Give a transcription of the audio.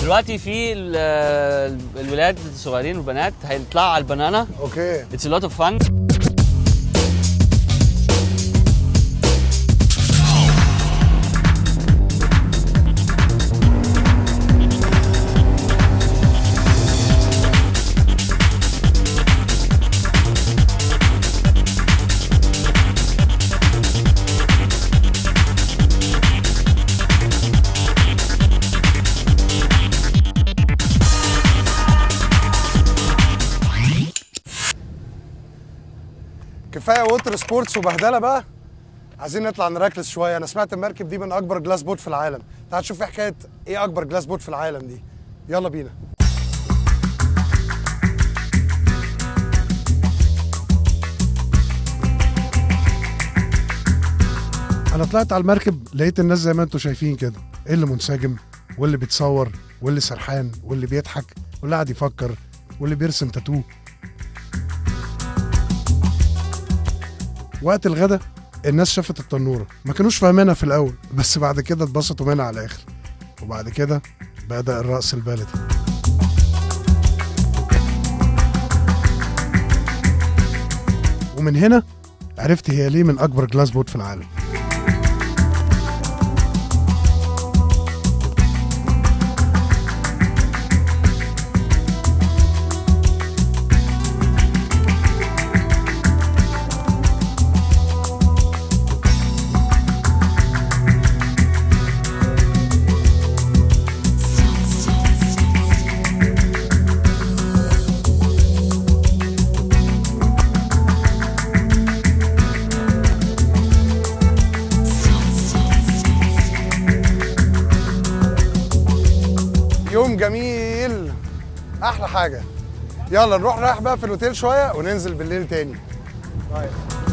دلوقتي في ال- الولاد الصغيرين والبنات هيطلعوا على البنانا اوكي اتس a lot of fun كفايه ووتر سبورتس وبهدله بقى عايزين نطلع نركز شويه انا سمعت المركب دي من اكبر جلاس بوت في العالم تعال نشوف ايه حكايه ايه اكبر جلاس بوت في العالم دي يلا بينا انا طلعت على المركب لقيت الناس زي ما انتم شايفين كده ايه اللي منسجم واللي بيتصور واللي سرحان واللي بيضحك واللي قاعد يفكر واللي بيرسم تاتو وقت الغدا الناس شافت التنوره ما كانوش فاهمينها في الاول بس بعد كده اتبسطوا منها على الاخر وبعد كده بدا الرقص البلدي ومن هنا عرفت هي ليه من اكبر جلاس بوت في العالم يوم جميل احلى حاجه يلا نروح رايح بقى في الاوتيل شويه وننزل بالليل تاني طيب